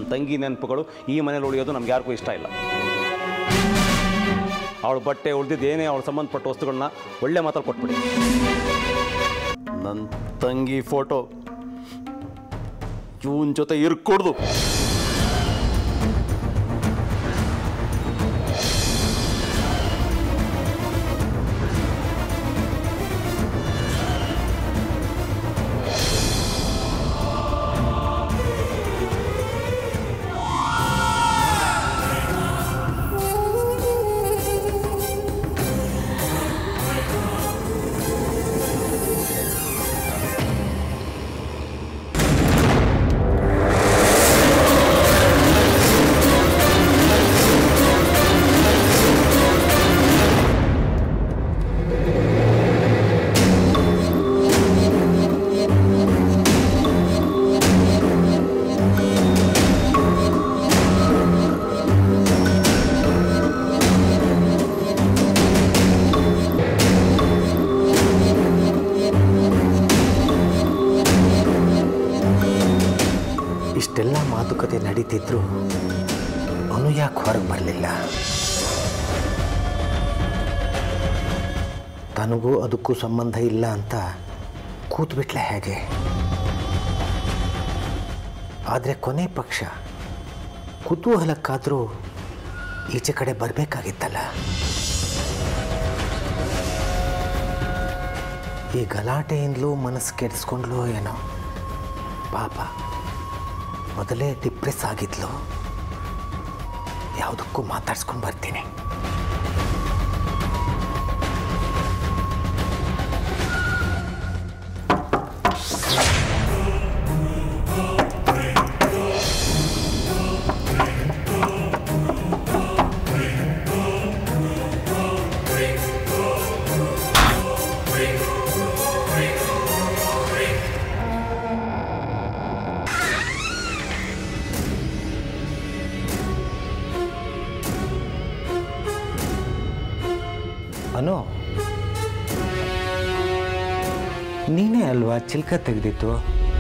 ತಂಗಿ ನೆನಪುಗಳು ಈ ಮನೇಲಿ ಉಳಿಯೋದು ನಮ್ಗೆ ಯಾರಿಗೂ ಇಷ್ಟ ಇಲ್ಲ ಅವಳ ಬಟ್ಟೆ ಉಳಿದಿದ್ದು ಏನೇ ಅವಳ ಸಂಬಂಧಪಟ್ಟ ವಸ್ತುಗಳನ್ನ ಒಳ್ಳೆ ಮಾತಲ್ಲಿ ಕೊಟ್ಬಿಡಿ ನನ್ನ ತಂಗಿ ಫೋಟೋ ಇವನ್ ಜೊತೆ ಇರ್ಕೊಡ್ದು ಇಷ್ಟೆಲ್ಲ ಮಾತುಕತೆ ನಡೀತಿದ್ರು ಅವನು ಯಾಕೆ ಹೊರಗೆ ಬರಲಿಲ್ಲ ತನಗೂ ಅದಕ್ಕೂ ಸಂಬಂಧ ಇಲ್ಲ ಅಂತ ಕೂತ್ಬಿಟ್ಲೆ ಹೇಗೆ ಆದರೆ ಕೊನೆ ಪಕ್ಷ ಕುತೂಹಲಕ್ಕಾದರೂ ಈಚೆ ಕಡೆ ಬರಬೇಕಾಗಿತ್ತಲ್ಲ ಈ ಗಲಾಟೆಯಿಂದಲೂ ಮನಸ್ಸು ಕೆಡಿಸ್ಕೊಂಡ್ಲೋ ಏನೋ ಪಾಪ ಮೊದಲೇ ಡಿಪ್ರೆಸ್ ಆಗಿದ್ಲು ಯಾವುದಕ್ಕೂ ಮಾತಾಡ್ಸ್ಕೊಂಡು ಬರ್ತೀನಿ ಅನು ನೀನೇ ಅಲ್ವಾ ಚಿಲ್ಕ ತೆಗೆದಿತ್ತು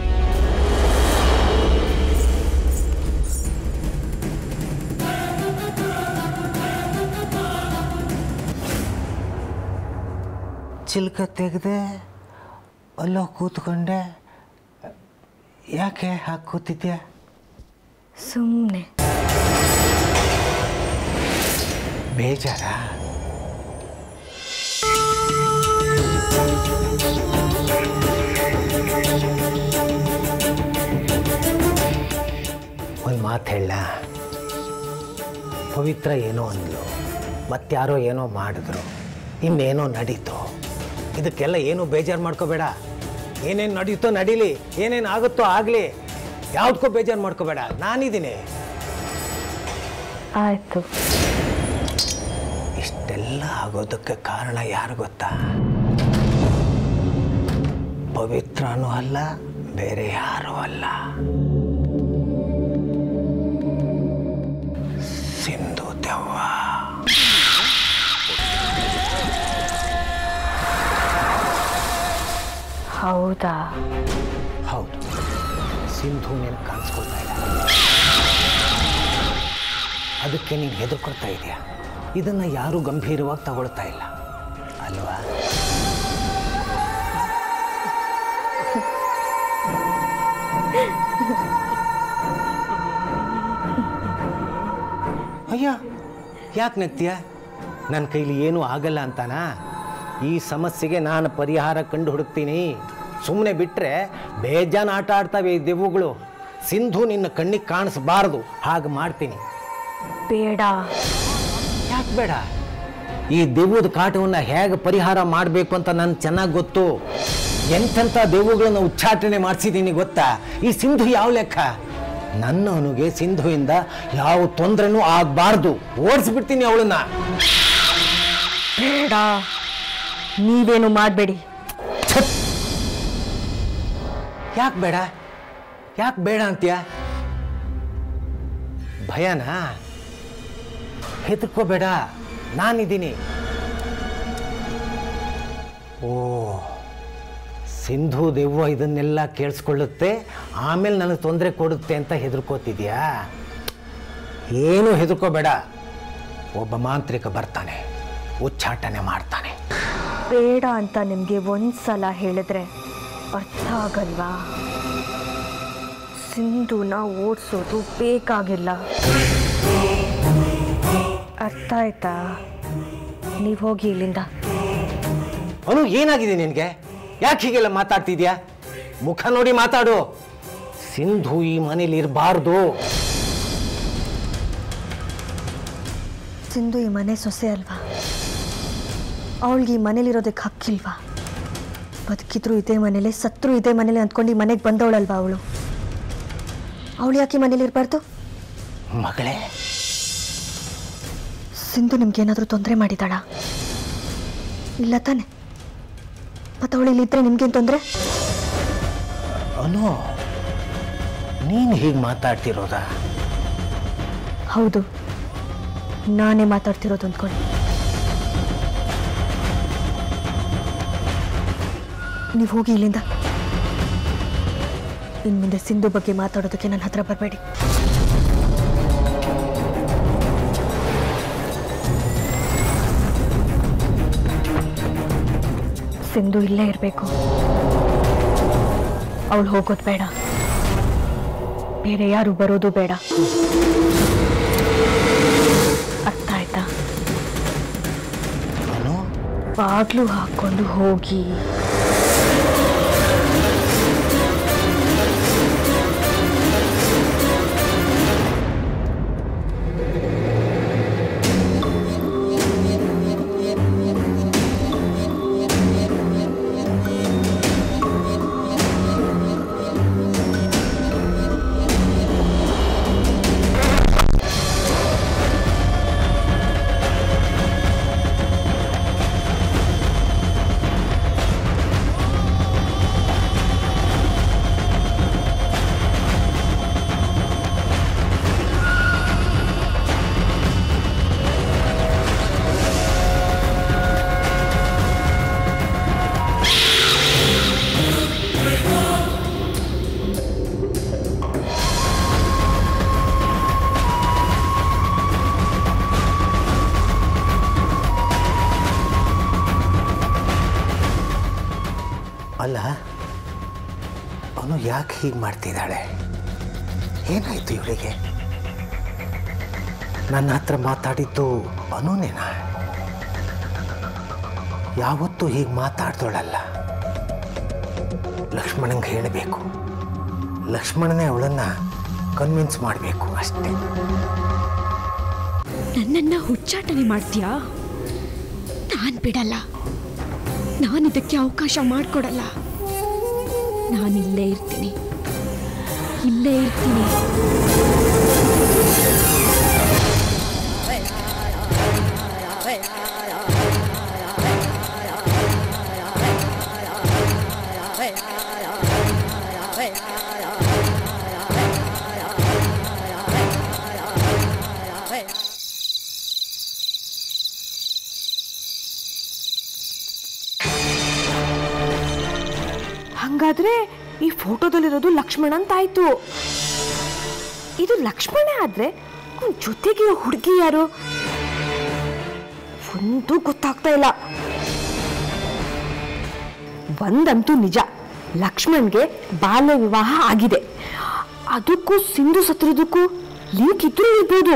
ಚಿಲ್ಕ ತೆಗೆದೆ ಅಲ್ಲೋ ಕೂತ್ಕೊಂಡೆ ಯಾಕೆ ಹಾಗೆ ಕೂತಿದ್ಯಾ ಸುಮ್ಮನೆ ಬೇಜಾರಾ ಒಂದು ಮಾತು ಹೇಳ ಪವಿತ್ರ ಏನೋ ಅಂದ್ಲು ಮತ್ತಾರೋ ಏನೋ ಮಾಡಿದ್ರು ಇನ್ನೇನೋ ನಡೀತು ಇದಕ್ಕೆಲ್ಲ ಏನು ಬೇಜಾರು ಮಾಡ್ಕೋಬೇಡ ಏನೇನು ನಡೀತೋ ನಡೀಲಿ ಏನೇನು ಆಗುತ್ತೋ ಆಗಲಿ ಯಾವುದಕ್ಕೂ ಬೇಜಾರು ಮಾಡ್ಕೋಬೇಡ ನಾನಿದ್ದೀನಿ ಆಯಿತು ಇಷ್ಟೆಲ್ಲ ಆಗೋದಕ್ಕೆ ಕಾರಣ ಯಾರು ಗೊತ್ತಾ ಪವಿತ್ರನೂ ಅಲ್ಲ ಬೇರೆ ಯಾರೂ ಅಲ್ಲ ಸಿಂಧು ದೆವ್ವ ಹೌದಾ ಹೌದು ಸಿಂಧು ನೀನು ಕಾಣಿಸ್ಕೊಳ್ತಾ ಇಲ್ಲ ಅದಕ್ಕೆ ನೀನು ಹೆದರ್ಕೊಳ್ತಾ ಇದೆಯಾ ಇದನ್ನು ಯಾರೂ ಗಂಭೀರವಾಗಿ ತಗೊಳ್ತಾ ಇಲ್ಲ ಅಲ್ವಾ ಅಯ್ಯ ಯಾಕೆ ನಗ್ತೀಯ ನನ್ನ ಕೈಲಿ ಏನೂ ಆಗಲ್ಲ ಅಂತಾನಾ ಈ ಸಮಸ್ಯೆಗೆ ನಾನು ಪರಿಹಾರ ಕಂಡು ಹುಡುಕ್ತೀನಿ ಸುಮ್ಮನೆ ಬಿಟ್ಟರೆ ಬೇಜಾನ್ ಆಟ ಆಡ್ತವೆ ಈ ದೆವ್ವಗಳು ಸಿಂಧು ನಿನ್ನ ಕಣ್ಣಿಗೆ ಕಾಣಿಸ್ಬಾರ್ದು ಹಾಗೆ ಮಾಡ್ತೀನಿ ಬೇಡ ಯಾಕೆ ಬೇಡ ಈ ದೆವ್ವದ ಕಾಟವನ್ನು ಹೇಗೆ ಪರಿಹಾರ ಮಾಡಬೇಕು ಅಂತ ನನಗೆ ಚೆನ್ನಾಗಿ ಗೊತ್ತು ಎಂತೆಂಥ ದೆವ್ವಗಳನ್ನು ಉಚ್ಚಾಟನೆ ಮಾಡಿಸಿದ್ದೀನಿ ಗೊತ್ತಾ ಈ ಸಿಂಧು ಯಾವ ಲೆಕ್ಕ ನನ್ನವನಿಗೆ ಸಿಂಧುವಿಂದ ಯಾವ ತೊಂದರೆನೂ ಆಗಬಾರ್ದು ಓಡಿಸ್ಬಿಡ್ತೀನಿ ಅವಳನ್ನ ಬೇಡ ನೀವೇನು ಮಾಡಬೇಡಿ ಯಾಕೆ ಬೇಡ ಯಾಕೆ ಬೇಡ ಅಂತೀಯ ಭಯನಾ ಹೆದರ್ಕೋಬೇಡ ನಾನಿದ್ದೀನಿ ಓ ಸಿಂಧು ದೆವ್ವ ಇದನ್ನೆಲ್ಲ ಕೇಳಿಸ್ಕೊಳ್ಳುತ್ತೆ ಆಮೇಲೆ ನನಗೆ ತೊಂದರೆ ಕೊಡುತ್ತೆ ಅಂತ ಹೆದರ್ಕೋತಿದ್ಯಾ ಏನೂ ಹೆದರ್ಕೋಬೇಡ ಒಬ್ಬ ಮಾಂತ್ರಿಕ ಬರ್ತಾನೆ ಉಚ್ಚಾಟನೆ ಮಾಡ್ತಾನೆ ಬೇಡ ಅಂತ ನಿಮಗೆ ಒಂದ್ಸಲ ಹೇಳಿದ್ರೆ ಅರ್ಥ ಆಗಲ್ವಾ ಸಿಂಧುನ ಓಡಿಸೋದು ಬೇಕಾಗಿಲ್ಲ ಅರ್ಥ ಆಯ್ತಾ ನೀವು ಹೋಗಿ ಇಲ್ಲಿಂದ ಅವನು ಏನಾಗಿದೆ ನಿನಗೆ ಯಾಕೆ ಹೀಗೆಲ್ಲ ಮಾತಾಡ್ತಿದ್ಯಾ ಮುಖ ನೋಡಿ ಮಾತಾಡು ಸಿಂಧು ಈ ಮನೇಲಿ ಇರಬಾರ್ದು ಸಿಂಧು ಈ ಮನೆ ಸೊಸೆ ಅಲ್ವಾ ಅವಳಿಗೆ ಈ ಮನೇಲಿರೋದಕ್ಕೆ ಹಕ್ಕಿಲ್ವಾ ಬದುಕಿದ್ರು ಇದೇ ಮನೇಲೆ ಸತ್ರು ಇದೇ ಮನೇಲೆ ಅಂದ್ಕೊಂಡು ಈ ಮನೆಗೆ ಬಂದವಳಲ್ವಾ ಅವಳು ಅವಳು ಯಾಕೆ ಈ ಮನೇಲಿ ಇರಬಾರ್ದು ಮಗಳೇ ಸಿಂಧು ನಿಮ್ಗೇನಾದರೂ ತೊಂದರೆ ಮಾಡಿದಾಳ ಇಲ್ಲ ತಾನೆ ಮತ್ತು ಅವಳು ಇಲ್ಲಿದ್ರೆ ನಿಮ್ಗೇನು ತೊಂದರೆ ಅನು ನೀನು ಹೀಗೆ ಮಾತಾಡ್ತಿರೋದಾ ಹೌದು ನಾನೇ ಮಾತಾಡ್ತಿರೋದು ಅಂದ್ಕೊಂಡು ನೀವು ಹೋಗಿ ಇಲ್ಲಿಂದ ಇನ್ನು ಮುಂದೆ ಸಿಂಧು ಬಗ್ಗೆ ಮಾತಾಡೋದಕ್ಕೆ ನನ್ನ ಹತ್ರ ಬರಬೇಡಿ ಸಿಂಧು ಇಲ್ಲೇ ಇರಬೇಕು ಅವಳು ಹೋಗೋದು ಬೇಡ ಬೇರೆ ಯಾರು ಬರೋದು ಬೇಡ ಅರ್ಥ ಆಯ್ತಾ ಅನು ಬಾಗ್ಲು ಹಾಕೊಂಡು ಹೋಗಿ ಅಲ್ಲ ಅವನು ಯಾಕೆ ಹೀಗೆ ಮಾಡ್ತಿದ್ದಾಳೆ ಏನಾಯ್ತು ಇವಳಿಗೆ ನನ್ನ ಹತ್ರ ಮಾತಾಡಿದ್ದು ಅನುನೇನಾ ಯಾವತ್ತೂ ಹೀಗೆ ಮಾತಾಡ್ದೋಳಲ್ಲ ಲಕ್ಷ್ಮಣಂಗೆ ಹೇಳಬೇಕು ಲಕ್ಷ್ಮಣನೇ ಅವಳನ್ನು ಕನ್ವಿನ್ಸ್ ಮಾಡಬೇಕು ಅಷ್ಟೇ ನನ್ನನ್ನ ಹುಚ್ಚಾಟನೆ ಮಾಡ್ತೀಯಾ ನಾನ್ ಬಿಡಲ್ಲ ನಾನು ಇದಕ್ಕೆ ಅವಕಾಶ ಮಾಡಿಕೊಡಲ್ಲ ನಾನು ಇಲ್ಲೇ ಇರ್ತೀನಿ ಇಲ್ಲೇ ಇರ್ತೀನಿ ಹಂಗಾದ್ರೆ ಈ ಫೋಟೋದಲ್ಲಿರೋದು ಲಕ್ಷ್ಮಣ ಅಂತ ಆಯ್ತು ಇದು ಲಕ್ಷ್ಮಣ ಆದ್ರೆ ಅವ್ನ್ ಜೊತೆಗೆ ಹುಡುಗಿ ಯಾರು ಒಂದು ಗೊತ್ತಾಗ್ತಾ ಇಲ್ಲ ಒಂದಂತೂ ನಿಜ ಲಕ್ಷ್ಮಣ್ಗೆ ಬಾಲ್ಯ ವಿವಾಹ ಆಗಿದೆ ಅದಕ್ಕೂ ಸಿಂಧು ಸತ್ತಿರೋದಕ್ಕೂ ಲಿಂಕ್ ಇದ್ರೂ ಇರ್ಬೋದು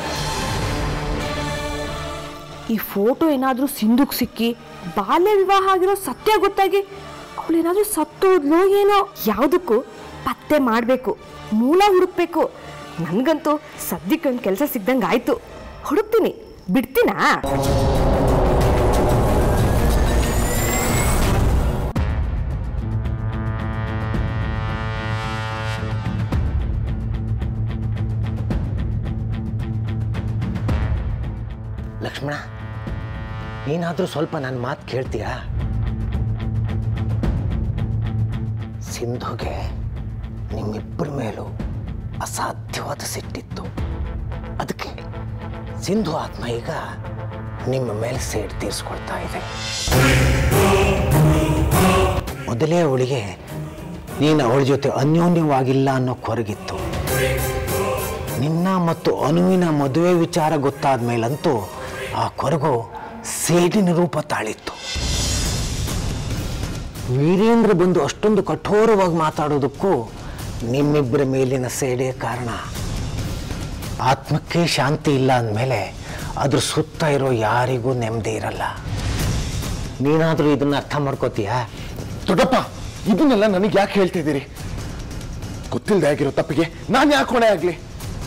ಈ ಫೋಟೋ ಏನಾದ್ರೂ ಸಿಂಧುಗ್ ಸಿಕ್ಕಿ ಬಾಲ್ಯ ವಿವಾಹ ಆಗಿರೋ ಸತ್ಯ ಗೊತ್ತಾಗಿ ಅವಳೇನಾದ್ರೂ ಸತ್ತೋದ್ಲೋ ಏನೋ ಯಾವುದಕ್ಕೂ ಪತ್ತೆ ಮಾಡಬೇಕು ಮೂಲ ಹುಡುಕ್ಬೇಕು ನನಗಂತೂ ಸದ್ಯಕ್ಕೆ ಒಂದು ಕೆಲಸ ಸಿಗ್ದಂಗೆ ಆಯ್ತು ಹುಡುಕ್ತೀನಿ ಬಿಡ್ತೀನಾ ಲಕ್ಷ್ಮಣ ನೀನಾದರೂ ಸ್ವಲ್ಪ ನನ್ನ ಮಾತು ಕೇಳ್ತೀಯಾ ಸಿಂಧುಗೆ ನಿಮ್ಮಿಬ್ಬರ ಮೇಲೂ ಅಸಾಧ್ಯವಾದ ಸಿಟ್ಟಿತ್ತು ಅದಕ್ಕೆ ಸಿಂಧು ಆತ್ಮ ಈಗ ನಿಮ್ಮ ಮೇಲೆ ಸೇಡ್ ತೀರಿಸ್ಕೊಳ್ತಾ ಇದೆ ಮೊದಲೇ ಅವಳಿಗೆ ನೀನು ಅವಳ ಜೊತೆ ಅನ್ಯೋನ್ಯವಾಗಿಲ್ಲ ಅನ್ನೋ ಕೊರಗಿತ್ತು ನಿನ್ನ ಮತ್ತು ಅನುವಿನ ಮದುವೆ ವಿಚಾರ ಗೊತ್ತಾದ ಮೇಲಂತೂ ಆ ಕೊರಗು ಸೇಡಿನ ರೂಪ ತಾಳಿತ್ತು ವೀರೇಂದ್ರ ಬಂದು ಅಷ್ಟೊಂದು ಕಠೋರವಾಗಿ ಮಾತಾಡೋದಕ್ಕೂ ನಿಮ್ಮಿಬ್ಬರ ಮೇಲಿನ ಸೇಡೇ ಕಾರಣ ಆತ್ಮಕ್ಕೆ ಶಾಂತಿ ಇಲ್ಲ ಅಂದಮೇಲೆ ಅದ್ರ ಸುತ್ತ ಇರೋ ಯಾರಿಗೂ ನೆಮ್ಮದಿ ಇರಲ್ಲ ನೀನಾದರೂ ಇದನ್ನ ಅರ್ಥ ಮಾಡ್ಕೋತೀಯಾ ದೊಡ್ಡಪ್ಪ ಇದನ್ನೆಲ್ಲ ನನಗೆ ಯಾಕೆ ಹೇಳ್ತಿದ್ದೀರಿ ಗೊತ್ತಿಲ್ಲದೆ ಆಗಿರೋ ತಪ್ಪಿಗೆ ನಾನು ಯಾಕೆ ಹೊಣೆ ಆಗ್ಲಿ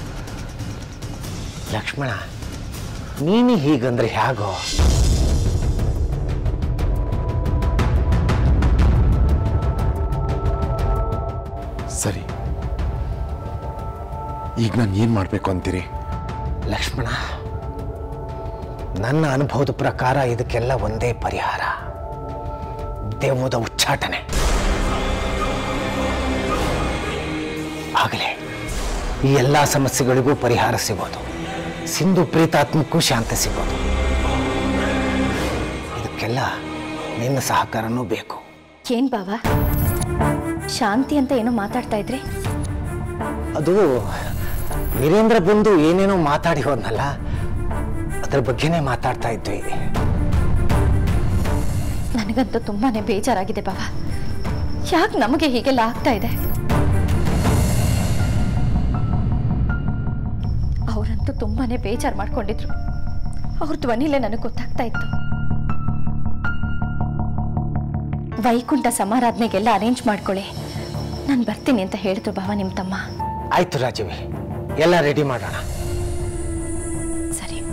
ಲಕ್ಷ್ಮಣ ನೀನು ಹೀಗಂದ್ರೆ ಹೇಗೋ ಸರಿ ಈಗ ನಾನು ಏನು ಮಾಡಬೇಕು ಅಂತೀರಿ ಲಕ್ಷ್ಮಣ ನನ್ನ ಅನುಭವದ ಪ್ರಕಾರ ಇದಕ್ಕೆಲ್ಲ ಒಂದೇ ಪರಿಹಾರ ದೇವದ ಉಚ್ಚಾಟನೆ ಆಗಲೇ ಈ ಎಲ್ಲ ಸಮಸ್ಯೆಗಳಿಗೂ ಪರಿಹಾರ ಸಿಗೋದು ಸಿಂಧು ಪ್ರೀತಾತ್ಮಕ್ಕೂ ಶಾಂತಿ ಸಿಗೋದು ಇದಕ್ಕೆಲ್ಲ ನಿನ್ನ ಸಹಕಾರನೂ ಬೇಕು ಏನ್ ಬಾವ ಶಾಂತಿ ಅಂತ ಏನೋ ಮಾತಾಡ್ತಾ ಇದ್ರಿ ಅದು ವೀರೇಂದ್ರ ಬಂದು ಏನೇನೋ ಮಾತಾಡಿ ಹೋದ್ನಲ್ಲ ಅದ್ರ ಬಗ್ಗೆನೇ ಮಾತಾಡ್ತಾ ಇದ್ವಿ ನನಗಂತೂ ತುಂಬಾನೇ ಬೇಜಾರಾಗಿದೆ ಬಾವ ಯಾಕೆ ನಮಗೆ ಹೀಗೆಲ್ಲ ಆಗ್ತಾ ಇದೆ ಅವರಂತೂ ತುಂಬಾನೇ ಬೇಜಾರು ಮಾಡ್ಕೊಂಡಿದ್ರು ಅವ್ರ ಧ್ವನಿಲೇ ನನಗೆ ಗೊತ್ತಾಗ್ತಾ ಇತ್ತು ವೈಕುಂಠ ಸಮಾರಾಧನೆಗೆಲ್ಲ ಅರೇಂಜ್ ಮಾಡ್ಕೊಳ್ಳಿ ನಾನು ಬರ್ತೀನಿ ಅಂತ ಹೇಳಿದ್ರು ಬಾವ ನಿಮ್ಮ ತಮ್ಮ ಆಯ್ತು ರಾಜವಿ ಎಲ್ಲ ರೆಡಿ ಮಾಡೋಣ ಸರಿ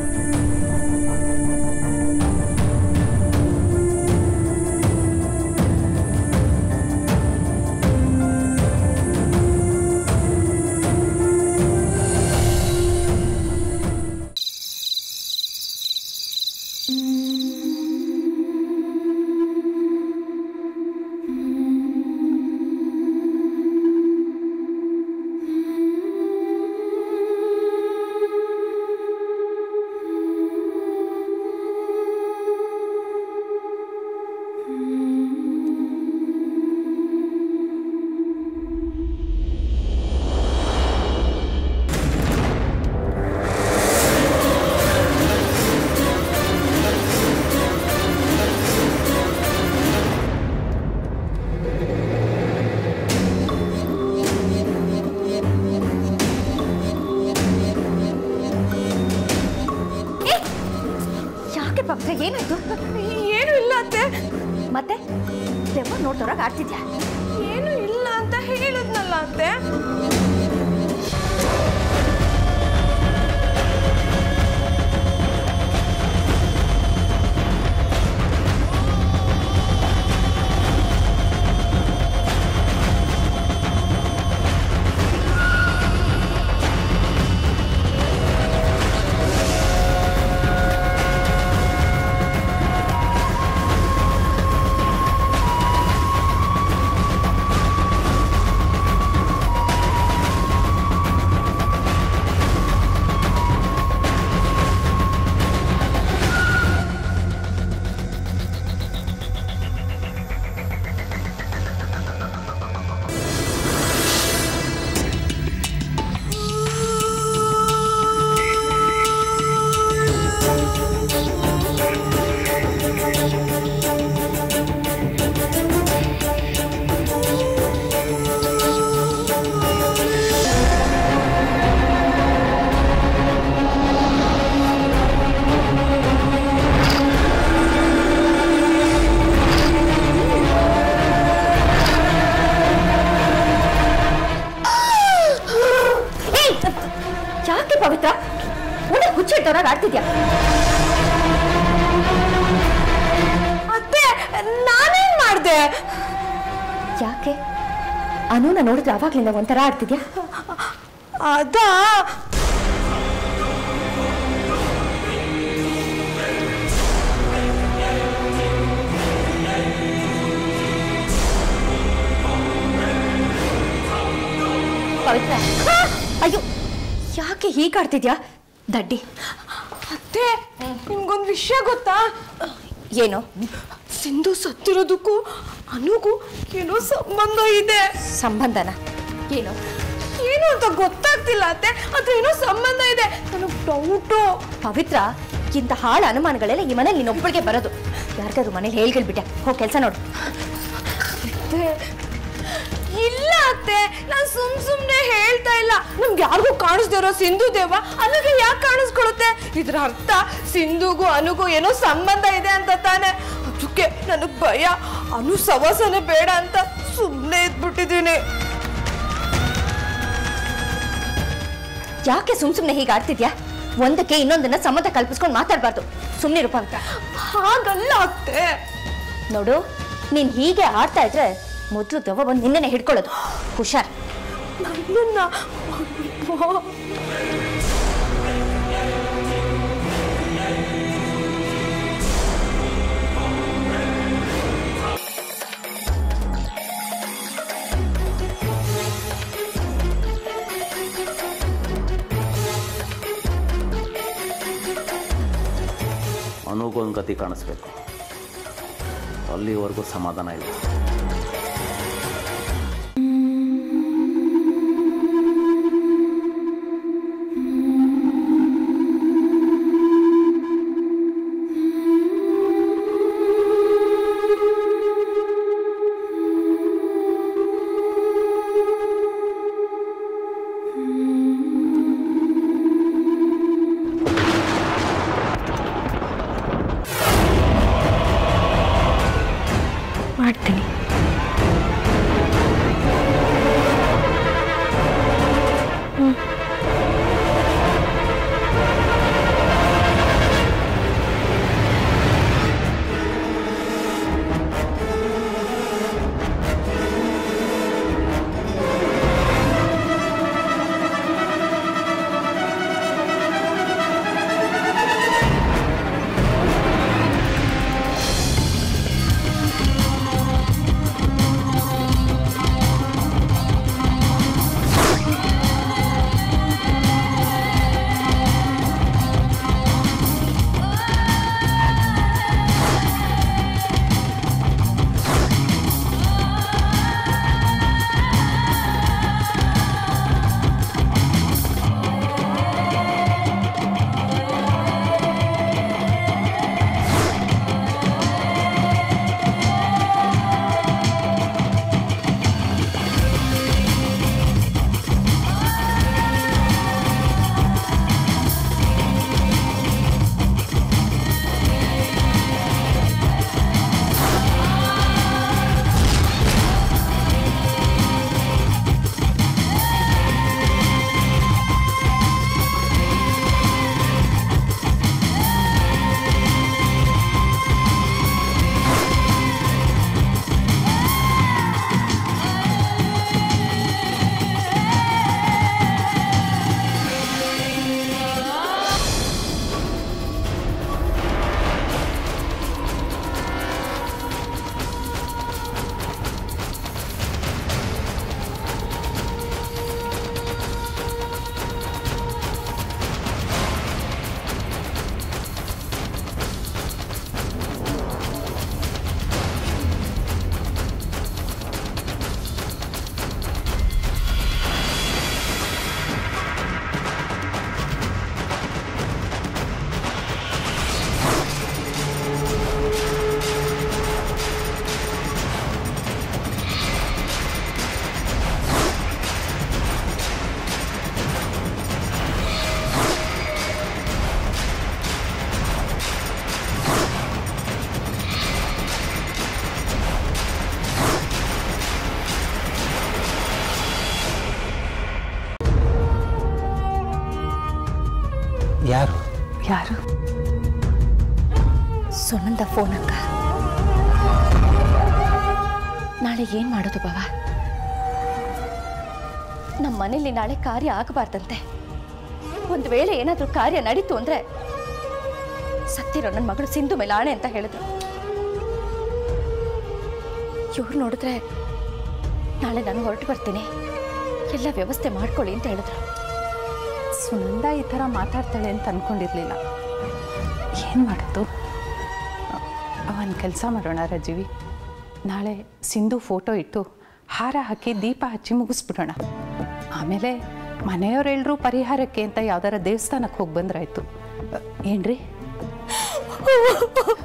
ಯಾಕೆ ಪವಿತ್ರ ಏನಾಯ್ತು ಏನು ಇಲ್ಲ ಅತ್ತೆ ಮತ್ತೆ ದೆವ್ವ ನೋಡ್ದವ್ರಾಗ ಆಡ್ತಿದ್ಯಾ ಏನು ಇಲ್ಲ ಅಂತ ಹೇಳಿದ್ನಲ್ಲ ಅತ್ತೆ ಯಾಕೆ ಪವಿತ್ರ ಒಳ್ಳೆ ಹುಚ್ಚಿಟ್ಟವ್ರಾಗ ಆಡ್ತಿದ್ಯಾ ಅತ್ತೆ ನಾನೇನ್ ಮಾಡ್ದೆ ಯಾಕೆ ಅನುನ ನೋಡಿದ್ರೆ ಅವಾಗ್ಲಿಂದ ಒಂಥರ ಆಡ್ತಿದ್ಯಾ ಅದಾ ಪವಿತ್ರ ಅಯ್ಯೋ ಯಾಕೆ ಹೀಗಾಡ್ತಿದ್ಯಾ ದಡ್ಡಿ ಅತ್ತೆ ನಿಮ್ಗೊಂದು ವಿಷಯ ಗೊತ್ತಾ ಏನು ಸಿಂಧು ಸತ್ತಿರೋದಕ್ಕೂ ಅನುಗೂ ಏನೋ ಸಂಬಂಧ ಇದೆ ಸಂಬಂಧನ ಏನು ಏನು ಅಂತ ಗೊತ್ತಾಗ್ತಿಲ್ಲ ಅತ್ತೆ ಅದ್ರ ಏನೋ ಸಂಬಂಧ ಇದೆ ನನಗೆ ಡೌಟು ಪವಿತ್ರ ಇಂಥ ಹಾಳು ಅನುಮಾನಗಳೆಲ್ಲ ಈ ಮನೇಲಿ ನೀನೊಬ್ಬಳಿಗೆ ಬರೋದು ಯಾರಿಗಾದ್ರು ಮನೇಲಿ ಹೇಳ್ಬಿಟ್ಟೆ ಹೋಗಿ ಕೆಲಸ ನೋಡು ಇಲ್ಲ ಅತ್ತೆ ನಾನು ಸುಮ್ ಸುಮ್ನೆ ಹೇಳ್ತಾ ಇಲ್ಲ ನಮ್ಗೆ ಯಾರಿಗೂ ಕಾಣಿಸ್ದೇ ಇರೋ ಸಿಂಧು ದೇವ ಅನುಗೆ ಯಾಕೆ ಕಾಣಿಸ್ಕೊಳುತ್ತೆ ಇದ್ರ ಅರ್ಥ ಸಿಂಧುಗೂ ಅನುಗೂ ಏನೋ ಸಂಬಂಧ ಇದೆ ಅಂತ ತಾನೆ ಅದಕ್ಕೆ ನನಗ್ ಭಯ ಅನು ಸವಾಸನೆ ಬೇಡ ಅಂತ ಸುಮ್ಮನೆ ಇದ್ಬಿಟ್ಟಿದ್ದೀನಿ ಯಾಕೆ ಸುಮ್ ಸುಮ್ನೆ ಹೀಗೆ ಆಡ್ತಿದ್ಯಾ ಒಂದಕ್ಕೆ ಇನ್ನೊಂದನ್ನ ಸಂಬಂಧ ಕಲ್ಪಿಸ್ಕೊಂಡು ಮಾತಾಡಬಾರ್ದು ಸುಮ್ಮನೆ ಇರು ಪವಿತ್ರ ಹಾಗಲ್ಲ ಅತ್ತೆ ನೋಡು ನೀನ್ ಹೀಗೆ ಆಡ್ತಾ ಇದ್ರೆ ಮೊದಲು ದೆವ್ವ ಬಂದು ನಿನ್ನೆನೆ ಹಿಡ್ಕೊಳ್ಳೋದು ಹುಷಾರ್ ನನ್ನನ್ನ ಅಯ್ಯೋ. ಅನುಗೊಂದು ಗತಿ ಕಾಣಿಸ್ಬೇಕು ಅಲ್ಲಿವರೆಗೂ ಸಮಾಧಾನ ಇಲ್ಲ ಮಾಡ್ತೀನಿ ಯಾರು ಯಾರು ಸುನಂದ ಫೋನ್ ಅಕ್ಕ ನಾಳೆ ಏನ್ ಮಾಡೋದು ಬಾವ ನಮ್ಮ ಮನೇಲಿ ನಾಳೆ ಕಾರ್ಯ ಆಗಬಾರ್ದಂತೆ ಒಂದು ವೇಳೆ ಏನಾದ್ರೂ ಕಾರ್ಯ ನಡೀತು ಅಂದ್ರೆ ಸತ್ತಿರೋ ನನ್ನ ಮಗಳು ಸಿಂಧು ಮೇಲೆ ಆಣೆ ಅಂತ ಹೇಳಿದ್ರು ಇವ್ರು ನೋಡಿದ್ರೆ ನಾಳೆ ನಾನು ಹೊರಟು ಬರ್ತೀನಿ ಎಲ್ಲ ವ್ಯವಸ್ಥೆ ಮಾಡ್ಕೊಳ್ಳಿ ಅಂತ ಹೇಳಿದ್ರು ಸುನಂದ ಈ ಥರ ಮಾತಾಡ್ತಾಳೆ ಅಂತ ಅನ್ಕೊಂಡಿರ್ಲಿಲ್ಲ ಏನು ಮಾಡೋದು ಒಂದು ಕೆಲಸ ಮಾಡೋಣ ರಜೀವಿ ನಾಳೆ ಸಿಂಧು ಫೋಟೋ ಇಟ್ಟು ಹಾರ ಹಾಕಿ ದೀಪ ಹಚ್ಚಿ ಮುಗಿಸ್ಬಿಡೋಣ ಆಮೇಲೆ ಮನೆಯವರೆಲ್ಲರೂ ಪರಿಹಾರಕ್ಕೆ ಅಂತ ಯಾವ್ದಾರ ದೇವಸ್ಥಾನಕ್ಕೆ ಹೋಗಿ ಬಂದ್ರಾಯ್ತು ಅ, ಏನ್ರಿ